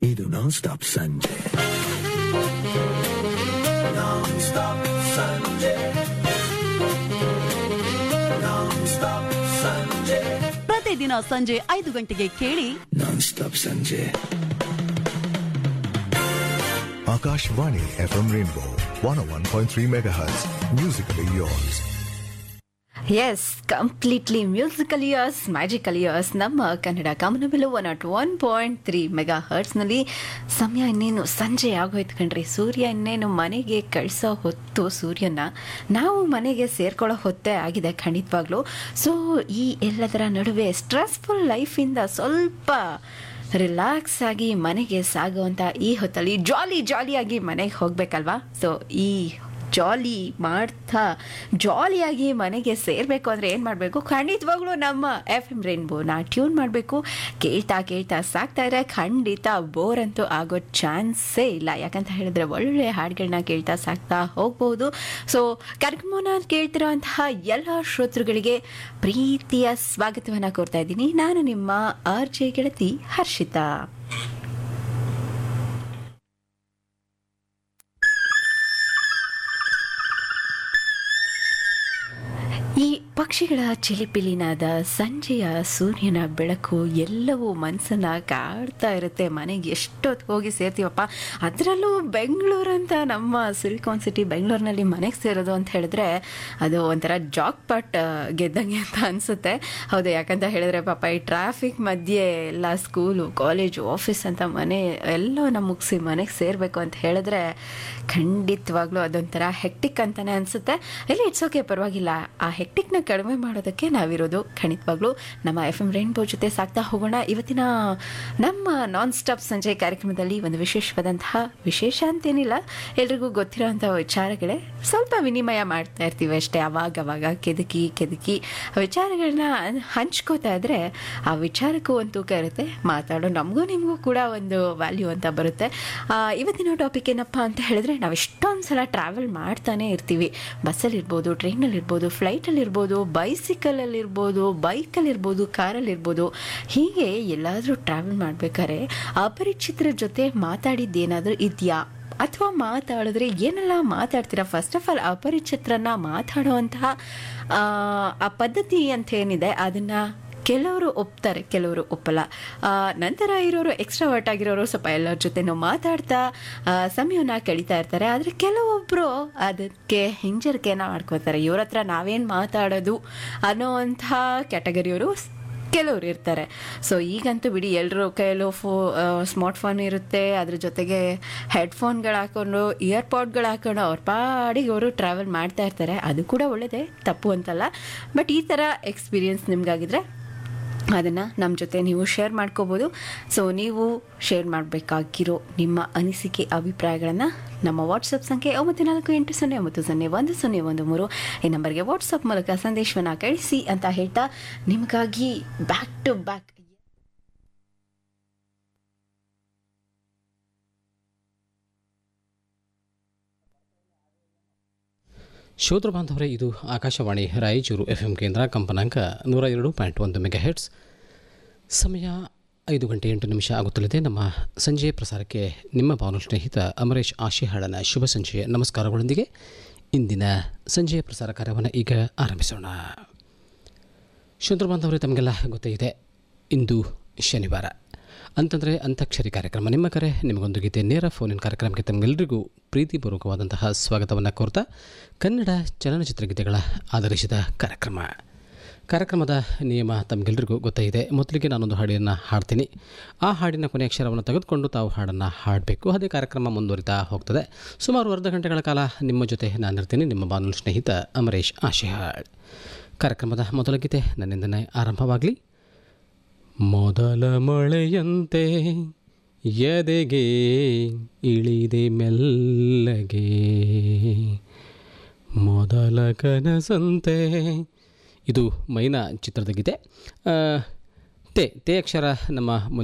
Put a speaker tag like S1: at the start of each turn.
S1: ಇದು ನಾನ್ ಸ್ಟಾಪ್ ಸಂಜೆ ನಾನ್ ಸ್ಟಾಪ್ ಸಂಜೆ ನಾನ್ ಸ್ಟಾಪ್ ಸಂಜೆ
S2: ಪ್ರತಿದಿನ ಸಂಜೆ ಐದು ಗಂಟೆಗೆ ಕೇಳಿ
S1: ನಾನ್ ಸ್ಟಾಪ್ ಸಂಜೆ
S3: Akashvani FM Rainbow 101.3 MHz. Musically yours.
S4: Yes completely musical years magical years ನಮ್ಮ ಕನ್ನಡ ಕಮನಬಿಲು one nought one point three mega ಹರ್ಟ್ಸ್ನಲ್ಲಿ ಸಮಯ ಇನ್ನೇನು ಸಂಜೆ ಆಗೋಯ್ತು ಕಣ್ರಿ ಸೂರ್ಯ ಇನ್ನೇನು ಮನೆಗೆ ಕಳಿಸೋ ಹೊತ್ತು ಸೂರ್ಯನ ನಾವು ಮನೆಗೆ ಸೇರ್ಕೊಳ್ಳೋ ಹೊತ್ತೇ ಆಗಿದೆ ಖಂಡಿತವಾಗ್ಲೂ ಸೊ ಈ ಎಲ್ಲದರ ನಡುವೆ ಸ್ಟ್ರೆಸ್ಫುಲ್ ಲೈಫಿಂದ ಸ್ವಲ್ಪ ರಿಲ್ಯಾಕ್ಸ್ ಆಗಿ ಮನೆಗೆ ಸಾಗುವಂಥ ಈ ಹೊತ್ತಲ್ಲಿ ಜಾಲಿ ಜಾಲಿಯಾಗಿ ಮನೆಗೆ ಹೋಗ್ಬೇಕಲ್ವಾ ಸೊ ಈ ಜಾಲಿ ಮಾಡ್ತಾ ಜಾಲಿಯಾಗಿ ಮನೆಗೆ ಸೇರಬೇಕು ಅಂದರೆ ಏನು ಮಾಡಬೇಕು ಖಂಡಿತವಾಗ್ಲೂ ನಮ್ಮ ಎಫ್ ಎಮ್ ರೈನ್ಬೋನ ಟ್ಯೂನ್ ಮಾಡಬೇಕು ಕೇಳ್ತಾ ಕೇಳ್ತಾ ಸಾಕ್ತಾ ಇದ್ರೆ ಖಂಡಿತ ಬೋರ್ ಅಂತೂ ಆಗೋ ಚಾನ್ಸೇ ಇಲ್ಲ ಯಾಕಂತ ಹೇಳಿದ್ರೆ ಒಳ್ಳೆ ಹಾಡುಗಳನ್ನ ಕೇಳ್ತಾ ಸಾಕ್ತಾ ಹೋಗ್ಬೋದು ಸೊ ಕಾರ್ಯಕ್ರಮನ ಕೇಳ್ತಿರೋಂತಹ ಎಲ್ಲ ಶ್ರೋತೃಗಳಿಗೆ ಪ್ರೀತಿಯ ಸ್ವಾಗತವನ್ನು ಕೋರ್ತಾ ಇದ್ದೀನಿ ನಾನು ನಿಮ್ಮ ಆರ್ ಜೆ ಗೆಳತಿ ಹರ್ಷಿತಾ ಈ ಪಕ್ಷಿಗಳ ಚಿಲಿಪಿಲಿನಾದ ಸಂಜೆಯ ಸೂರ್ಯನ ಬೆಳಕು ಎಲ್ಲವೂ ಮನಸ್ಸನ್ನ ಕಾಡ್ತಾ ಇರುತ್ತೆ ಮನೆಗೆ ಎಷ್ಟೊತ್ತು ಹೋಗಿ ಸೇರ್ತೀವಪ್ಪ ಅದರಲ್ಲೂ ಬೆಂಗಳೂರಂತ ನಮ್ಮ ಸಿಲಿಕಾನ್ ಸಿಟಿ ಬೆಂಗಳೂರಿನಲ್ಲಿ ಮನೆಗೆ ಸೇರೋದು ಅಂತ ಹೇಳಿದ್ರೆ ಅದು ಒಂಥರ ಜಾಕ್ ಪಾಟ್ ಗೆದ್ದಂಗೆ ಅಂತ ಅನಿಸುತ್ತೆ ಹೌದು ಯಾಕಂತ ಹೇಳಿದ್ರೆ ಪಾಪ ಈ ಟ್ರಾಫಿಕ್ ಮಧ್ಯೆ ಎಲ್ಲ ಸ್ಕೂಲು ಕಾಲೇಜು ಆಫೀಸ್ ಅಂತ ಮನೆ ಎಲ್ಲವನ್ನ ಮುಗಿಸಿ ಮನೆಗೆ ಸೇರಬೇಕು ಅಂತ ಹೇಳಿದ್ರೆ ಖಂಡಿತವಾಗ್ಲೂ ಅದೊಂಥರ ಹೆಕ್ಟಿಕ್ ಅಂತಾನೆ ಅನಿಸುತ್ತೆ ಇಲ್ಲಿ ಇಟ್ಸ್ ಓಕೆ ಪರವಾಗಿಲ್ಲ ಆ ಹೆಕ್ಟಿಕ್ನ ಕಡಿಮೆ ಮಾಡೋದಕ್ಕೆ ನಾವಿರೋದು ಖಂಡಿತವಾಗ್ಲೂ ನಮ್ಮ ಎಫ್ ಎಂ ರೈನ್ಬೋ ಜೊತೆ ಸಾಕ್ತಾ ಹೋಗೋಣ ಇವತ್ತಿನ ನಮ್ಮ ನಾನ್ ಸ್ಟಾಪ್ ಸಂಜೆ ಕಾರ್ಯಕ್ರಮದಲ್ಲಿ ಒಂದು ವಿಶೇಷವಾದಂತಹ ವಿಶೇಷ ಅಂತೇನಿಲ್ಲ ಎಲ್ರಿಗೂ ಗೊತ್ತಿರೋಂಥ ವಿಚಾರಗಳೇ ಸ್ವಲ್ಪ ವಿನಿಮಯ ಮಾಡ್ತಾ ಇರ್ತೀವಿ ಅಷ್ಟೇ ಅವಾಗ ಅವಾಗ ಕೆದಕಿ ಕೆದಕಿ ಆ ವಿಚಾರಗಳನ್ನ ಹಂಚ್ಕೋತಾ ಇದ್ರೆ ಆ ವಿಚಾರಕ್ಕೂ ಒಂದು ತೂಕ ಇರುತ್ತೆ ಮಾತಾಡೋ ನಮಗೂ ನಿಮಗೂ ಕೂಡ ಒಂದು ವ್ಯಾಲ್ಯೂ ಅಂತ ಬರುತ್ತೆ ಆ, ಇವತ್ತಿನ ಟಾಪಿಕ್ ಏನಪ್ಪ ಅಂತ ಹೇಳಿದ್ರೆ ನಾವು ಎಷ್ಟೊಂದು ಸಲ ಟ್ರಾವೆಲ್ ಮಾಡ್ತಾನೆ ಇರ್ತೀವಿ ಬಸ್ಸಲ್ಲಿರ್ಬೋದು ಟ್ರೈನಲ್ಲಿರ್ಬೋದು ಫ್ಲೈಟಲ್ಲಿರ್ಬೋದು ಬೈಸಿಕಲಲ್ಲಿರ್ಬೋದು ಬೈಕಲ್ಲಿರ್ಬೋದು ಕಾರಲ್ಲಿರ್ಬೋದು ಹೀಗೆ ಎಲ್ಲಾದರೂ ಟ್ರಾವೆಲ್ ಮಾಡ್ಬೇಕಾದ್ರೆ ಅಪರಿಚಿತರ ಜೊತೆ ಮಾತಾಡಿದ್ದೇನಾದರೂ ಇದೆಯಾ ಅಥವಾ ಮಾತಾಡಿದ್ರೆ ಏನೆಲ್ಲ ಮಾತಾಡ್ತೀರಾ ಫಸ್ಟ್ ಆಫ್ ಆಲ್ ಅಪರಿಚಿತರನ್ನ ಮಾತಾಡುವಂತಹ ಆ, ಆ ಪದ್ಧತಿ ಅಂತ ಏನಿದೆ ಅದನ್ನು ಕೆಲವರು ಒಪ್ತಾರೆ ಕೆಲವರು ಒಪ್ಪಲ್ಲ ಆ, ನಂತರ ಇರೋರು ಎಕ್ಸ್ಟ್ರಾವರ್ಟ್ ಆಗಿರೋರು ಸ್ವಲ್ಪ ಎಲ್ಲರ ಜೊತೆನೂ ಮಾತಾಡ್ತಾ ಆ, ಸಮಯವನ್ನ ಕಳೀತಾ ಇರ್ತಾರೆ ಆದರೆ ಕೆಲವೊಬ್ಬರು ಅದಕ್ಕೆ ಹಿಂಜರಿಕೆನ ಮಾಡ್ಕೋತಾರೆ ಇವ್ರ ಹತ್ರ ನಾವೇನು ಮಾತಾಡೋದು ಅನ್ನೋವಂಥ ಕ್ಯಾಟಗರಿಯವರು ಕೆಲವರು ಇರ್ತಾರೆ ಸೊ ಈಗಂತೂ ಬಿಡಿ ಎಲ್ಲರೂ ಕೈಯಲ್ಲೂ ಫೋ ಸ್ಮಾರ್ಟ್ ಫೋನ್ ಇರುತ್ತೆ ಅದ್ರ ಜೊತೆಗೆ ಹೆಡ್ಫೋನ್ಗಳು ಹಾಕೊಂಡು ಇಯರ್ಪಾಡ್ಗಳು ಹಾಕೊಂಡು ಅವ್ರ ಪಾಡಿಗೆ ಅವರು ಟ್ರಾವೆಲ್ ಮಾಡ್ತಾ ಇರ್ತಾರೆ ಅದು ಕೂಡ ಒಳ್ಳೆಯದೇ ತಪ್ಪು ಅಂತಲ್ಲ ಬಟ್ ಈ ಥರ ಎಕ್ಸ್ಪೀರಿಯನ್ಸ್ ನಿಮ್ಗಾಗಿದ್ರೆ ಅದನ್ನು ನಮ್ಮ ಜೊತೆ ನೀವು ಶೇರ್ ಮಾಡ್ಕೋಬೋದು ಸೊ ನೀವು ಶೇರ್ ಮಾಡಬೇಕಾಗಿರೋ ನಿಮ್ಮ ಅನಿಸಿಕೆ ಅಭಿಪ್ರಾಯಗಳನ್ನು ನಮ್ಮ ವಾಟ್ಸಪ್ ಸಂಖ್ಯೆ ಒಂಬತ್ತು ನಾಲ್ಕು ಎಂಟು ಸೊನ್ನೆ ಒಂಬತ್ತು ಸೊನ್ನೆ ಒಂದು ಸೊನ್ನೆ ಒಂದು ಮೂರು ಈ ನಂಬರ್ಗೆ ವಾಟ್ಸಪ್ ಮೂಲಕ ಸಂದೇಶವನ್ನು ಕಳಿಸಿ ಅಂತ ಹೇಳ್ತಾ ನಿಮಗಾಗಿ ಬ್ಯಾಕ್ ಟು ಬ್ಯಾಕ್
S5: ಶ್ರೋತೃ ಬಾಂಧವರೇ ಇದು ಆಕಾಶವಾಣಿ ರಾಯಚೂರು ಎಫ್ ಎಂ ಕೇಂದ್ರ ಕಂಪನಾಂಕ ನೂರ ಎರಡು ಪಾಯಿಂಟ್ ಒಂದು ಮೆಗಾ ಹೆಡ್ಸ್ ಸಮಯ ಐದು ಗಂಟೆ ಎಂಟು ನಿಮಿಷ ಆಗುತ್ತಲಿದೆ ನಮ್ಮ ಸಂಜೆ ಪ್ರಸಾರಕ್ಕೆ ನಿಮ್ಮ ಬಾನು ಸ್ನೇಹಿತ ಅಮರೇಶ್ ಆಶಿಹಾಳನ ಶುಭ ಸಂಜೆಯ ನಮಸ್ಕಾರಗಳೊಂದಿಗೆ ಇಂದಿನ ಸಂಜೆಯ ಪ್ರಸಾರ ಕಾರ್ಯವನ್ನು ಈಗ ಆರಂಭಿಸೋಣ ಶ್ರೋತೃ ಬಾಂಧವರೇ ತಮಗೆಲ್ಲ ಗೊತ್ತೇ ಇದೆ ಇಂದು ಶನಿವಾರ ಅಂತಂದರೆ ಅಂತಾಕ್ಷರಿ ಕಾರ್ಯಕ್ರಮ ನಿಮ್ಮ ಕರೆ ನಿಮಗೊಂದು ಗೀತೆ ನೇರ ಫೋನಿನ ಕಾರ್ಯಕ್ರಮಕ್ಕೆ ತಮಗೆಲ್ಲರಿಗೂ ಪ್ರೀತಿಪೂರ್ವಕವಾದಂತಹ ಸ್ವಾಗತವನ್ನು ಕೋರ್ತಾ ಕನ್ನಡ ಚಲನಚಿತ್ರ ಗೀತೆಗಳ ಆಧರಿಸಿದ ಕಾರ್ಯಕ್ರಮ ಕಾರ್ಯಕ್ರಮದ ನಿಯಮ ತಮಗೆಲ್ಲರಿಗೂ ಗೊತ್ತೇ ಇದೆ ಮೊದಲಿಗೆ ನಾನೊಂದು ಹಾಡಿಯನ್ನು ಹಾಡ್ತೀನಿ ಆ ಹಾಡಿನ ಕೊನೆಯ ಅಕ್ಷರವನ್ನು ತೆಗೆದುಕೊಂಡು ತಾವು ಹಾಡನ್ನು ಹಾಡಬೇಕು ಅದೇ ಕಾರ್ಯಕ್ರಮ ಮುಂದುವರಿತಾ ಹೋಗ್ತದೆ ಸುಮಾರು ಅರ್ಧ ಗಂಟೆಗಳ ಕಾಲ ನಿಮ್ಮ ಜೊತೆ ನಾನಿರ್ತೀನಿ ನಿಮ್ಮ ಬಾನುಲಿ ಸ್ನೇಹಿತ ಅಮರೇಶ್ ಆಶಿಹಾಳ್ ಕಾರ್ಯಕ್ರಮದ ಮೊದಲ ಗೀತೆ ನನ್ನಿಂದನೇ ಆರಂಭವಾಗಲಿ ಮೊದಲ ಮಳೆಯಂತೆ ಎದೆಗೆ ಇಳಿದೆ ಮೆಲ್ಲಗೆ ಮೊದಲ ಕನಸಂತೆ ಇದು ಮೈನಾ ಚಿತ್ರದ ಗೀತೆ ಆ, ತೇ ತೇ ಅಕ್ಷರ ನಮ್ಮ